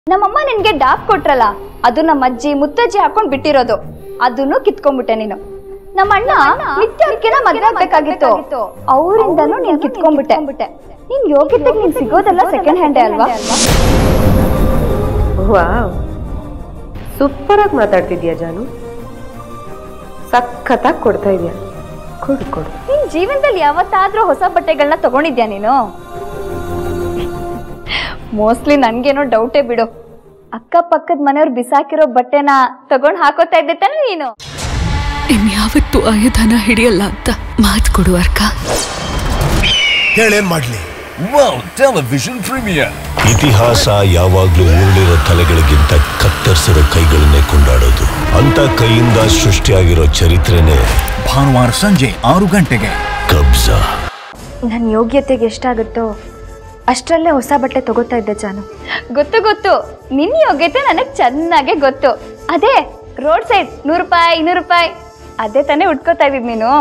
ನಮ್ಮಮ್ಮ ನಿನ್ಗೆ ಡಾಕ್ ಕೊಟ್ರಲ್ಲ ಅದು ನಮ್ಮ ಅಜ್ಜಿ ಮುತ್ತಜ್ಜಿ ಹಾಕೊಂಡ್ ಬಿಟ್ಟಿರೋದು ಅದನ್ನು ಕಿತ್ಕೊಂಡ್ಬಿಟ್ಟೆ ನೀನು ನಮ್ಮ ಅಣ್ಣ ನಿತ್ಯ ಅದ್ಕೆನ ಮದ್ವೆ ಆಗ್ಬೇಕಾಗಿತ್ತು ಅವರಿಂದನೂ ನೀನ್ ಕಿತ್ಕೊಂಡ್ಬಿಟ್ಟೆ ನಿನ್ ಯೋಗ್ಯತೆಗೆ ನೀನ್ ಸಿಗೋದೆಲ್ಲ ಸೆಕೆಂಡ್ ಹ್ಯಾಂಡೇ ಅಲ್ವಾ ವಾವ್ ಸೂಪರಾಗಿ ಮಾತಾಡ್ತಿದ್ಯಾ ಜಾನು ಸಖತ್ತಾಗಿ ಕೊಡ್ತಾ ಇದೆಯಾ ಕೊಡು ಕೊಡು ನಿನ್ ಜೀವನದಲ್ಲಿ ಯಾವತ್ತಾದ್ರೂ ಹೊಸ ಬಟ್ಟೆಗಳನ್ನ ತಗೊಂಡಿದ್ಯಾ ನೀನು ಮೋಸ್ಟ್ಲಿ ನನ್ಗೇನೋ ಡೌಟೇ ಬಿಡು ಅಕ್ಕಪಕ್ಕದ ಮನೆಯವ್ರು ಬಿಸಾಕಿರೋ ಬಟ್ಟೆನ ತಗೊಂಡ್ ಹಾಕೋತಾ ಇದ್ದೆ ತಾನೆ ನೀನು ಇನ್ಯಾವತ್ತೂ ಆಯುಧನ ಹಿಡಿಯಲ್ಲ ಅಂತ ಮಾತು ಕೊಡು ಅರ್ಕ ಹೇಳೇನ್ ಮಾಡ್ಲಿ Wow, television premiere. ಇತಿಹಾಸ ಯಾವಾಗ್ಲೂ ಉರುಳಿರೋ ತಲೆಗಳಿಗಿಂತ ಕತ್ತರಿಸಿರೋ ಕೈಗಳನ್ನೇ ಕೊಂಡಾಡೋದು ಅಂತ ಕೈಯಿಂದ ಸೃಷ್ಟಿಯಾಗಿರೋ ಚರಿತ್ರೆನೇ ಭಾನುವಾರ ಸಂಜೆ ಆರು ಗಂಟೆಗೆ ಕಬ್ಜಾ ನನ್ನ ಯೋಗ್ಯತೆಗೆ ಎಷ್ಟಾಗುತ್ತೋ ಅಷ್ಟರಲ್ಲೇ ಹೊಸ ಬಟ್ಟೆ ತಗೋತಾ ಇದ್ದೆ ಜಾನು ಗೊತ್ತು ಗೊತ್ತು ನಿನ್ ಯೋಗ್ಯತೆ ನನಗ್ ಚೆನ್ನಾಗೆ ಗೊತ್ತು ಅದೇ ರೋಡ್ ಸೈಡ್ ನೂರು ರೂಪಾಯಿ ಇನ್ನೂರು ರೂಪಾಯಿ ಅದೇ ತಾನೇ ಉಟ್ಕೋತಾ ಇದ್ದಿದ್ ನೀನು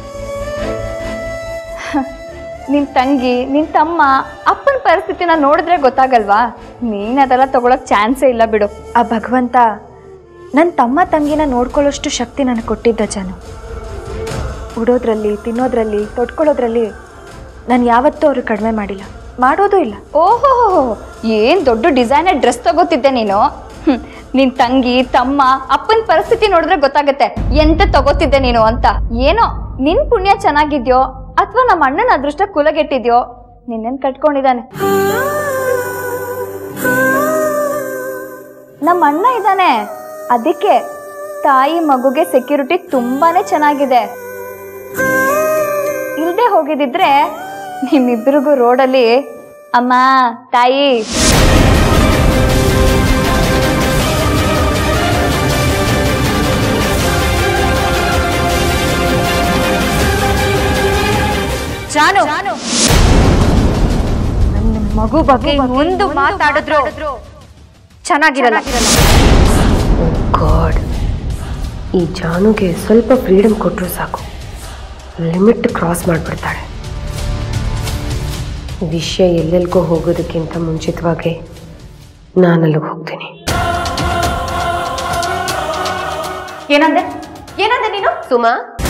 ಹ, ನಿನ್ ತಂಗಿ ನಿನ್ ತಮ್ಮ ಅಪ್ಪನ ಪರಿಸ್ಥಿತಿನ ನೋಡಿದ್ರೆ ಗೊತ್ತಾಗಲ್ವಾ ನೀನ್ ಅದೆಲ್ಲ ತಗೊಳಕ್ ಚಾನ್ಸೇ ಇಲ್ಲ ಬಿಡು ಆ ಭಗವಂತ ನನ್ನ ತಮ್ಮ ತಂಗಿನ ನೋಡ್ಕೊಳ್ಳೋಷ್ಟು ಶಕ್ತಿ ನನಗೆ ಕೊಟ್ಟಿದ್ದ ಜಾನು ಉಡೋದ್ರಲ್ಲಿ ತಿನ್ನೋದ್ರಲ್ಲಿ ತೊಟ್ಕೊಳ್ಳೋದ್ರಲ್ಲಿ ನಾನು ಯಾವತ್ತೂ ಅವರು ಕಡಿಮೆ ಮಾಡಿಲ್ಲ ಮಾಡೋದೂ ಇಲ್ಲ ಓಹೋ ಏನ್ ದೊಡ್ಡ ಡಿಸೈನರ್ ಡ್ರೆಸ್ ತಗೋತಿದ್ದೆ ನೀನು ಹ್ಮ್, ನಿನ್ ತಂಗಿ ತಮ್ಮ ಅಪ್ಪನ ಪರಿಸ್ಥಿತಿ ನೋಡಿದ್ರೆ ಗೊತ್ತಾಗತ್ತೆ ಎಂತ ತಗೋತಿದ್ದೆ ನೀನು ಅಂತ ಏನೋ ನಿನ್ ಪುಣ್ಯ ಚೆನ್ನಾಗಿದ್ಯೋ ಅಥವಾ ನಮ್ಮ ಅಣ್ಣನ ಅದೃಷ್ಟ ಕುಲಗೆಟ್ಟಿದ್ಯೋ ನಿನ್ನೇನ್ ಕಟ್ಕೊಂಡಿದ್ದಾನೆ ನಮ್ಮ ಅಣ್ಣ ಇದ್ದಾನೆ ಅದಕ್ಕೆ ತಾಯಿ ಮಗುಗೆ ಸೆಕ್ಯೂರಿಟಿ ತುಂಬಾನೇ ಚೆನ್ನಾಗಿದೆ ಇಲ್ದೆ ಹೋಗಿದಿದ್ರೆ ನಿಮ್ಮಿಬ್ಬರಿಗೂ ರೋಡಲ್ಲಿ ಅಮ್ಮ ತಾಯಿ ಜಾನು ನನ್ನ ಮಗು ಬಗ್ಗೆ ಒಂದು ಮಾತಾಡಿದ್ರು ಚೆನ್ನಾಗಿರಲ್ಲ ಗಾಡ್ ಈ ಜಾನುಗೆ ಸ್ವಲ್ಪ ಫ್ರೀಡಮ್ ಕೊಟ್ಟರು ಸಾಕು ಲಿಮಿಟ್ ಕ್ರಾಸ್ ಮಾಡಿಬಿಡ್ತಾಳೆ ವಿಷಯ ಎಲ್ಲೆಲ್ಗೋ ಹೋಗೋದಕ್ಕಿಂತ ಮುಂಚಿತವಾಗಿ ನಾನು ಅಲ್ಲಿಗೆ ಹೋಗ್ತೀನಿ ಏನಂದೆ ಏನಂದೆ ನೀನು ಸುಮಾ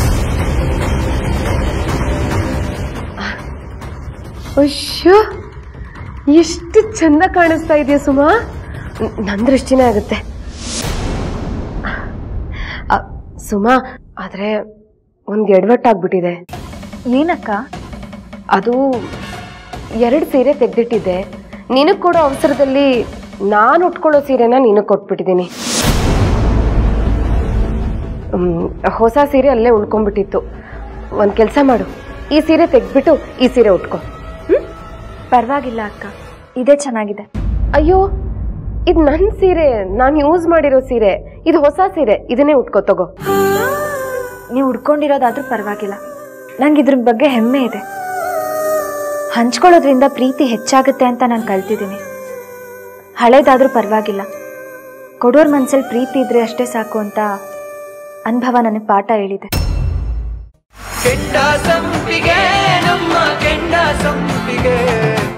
ಅಶ್ಯೋ ಎಷ್ಟು ಚಂದ ಕಾಣಿಸ್ತಾ ಇದೆಯಾ ಸುಮಾ ನ್- ನನ್ ದೃಷ್ಟಿನೇ ಆಗುತ್ತೆ ಅ, ಸುಮಾ ಆದ್ರೆ ಒಂದ್ ಎಡವಟ್ಟಾಗ್ಬಿಟ್ಟಿದೆ ಏನಕ್ಕ ಅದು ಎರಡು ಸೀರೆ ತೆಗ್ದಿಟ್ಟಿದ್ದೆ ನಿನಗ್ ಕೊಡೋ ಅವಸರದಲ್ಲಿ ನಾನು ಉಟ್ಕೊಳ್ಳೋ ಸೀರೆನ ನಿನಗ್ ಕೊಟ್ಬಿಟ್ಟಿದ್ದೀನಿ ಹ್ಮ್, ಹೊಸ ಸೀರೆ ಅಲ್ಲೇ ಉಳ್ಕೊಂಡ್ಬಿಟ್ಟಿತ್ತು ಒಂದ್ ಕೆಲಸ ಮಾಡು ಈ ಸೀರೆ ತೆಗ್ದ್ಬಿಟ್ಟು ಈ ಸೀರೆ ಉಟ್ಕೋ ಪರವಾಗಿಲ್ಲ ಅಕ್ಕ ಇದೇ ಚೆನ್ನಾಗಿದೆ ಅಯ್ಯೋ ಇದು ನನ್ನ ಸೀರೆ ನಾನು ಯೂಸ್ ಮಾಡಿರೋ ಸೀರೆ ಇದು ಹೊಸ ಸೀರೆ ಇದನ್ನೇ ಉಟ್ಕೋ ತಗೋ ನೀವು ಉಡ್ಕೊಂಡಿರೋದಾದ್ರೂ ಪರವಾಗಿಲ್ಲ ನಂಗೆ ಇದ್ರ ಬಗ್ಗೆ ಹೆಮ್ಮೆ ಇದೆ ಹಂಚ್ಕೊಳ್ಳೋದ್ರಿಂದ ಪ್ರೀತಿ ಹೆಚ್ಚಾಗುತ್ತೆ ಅಂತ ನಾನು ಕಲ್ತಿದ್ದೀನಿ ಹಳೇದಾದ್ರೂ ಪರವಾಗಿಲ್ಲ ಕೊಡೋರ್ ಮನ್ಸಲ್ಲಿ ಪ್ರೀತಿ ಇದ್ರೆ ಅಷ್ಟೇ ಸಾಕು ಅಂತ ಅನುಭವ ನನಗೆ ಪಾಠ ಹೇಳಿದೆ ಕೆಂಡ ಸಂಪಿಗೆ ನಮ್ಮ ಕೆಂಡ ಸಂಪಿಗೆ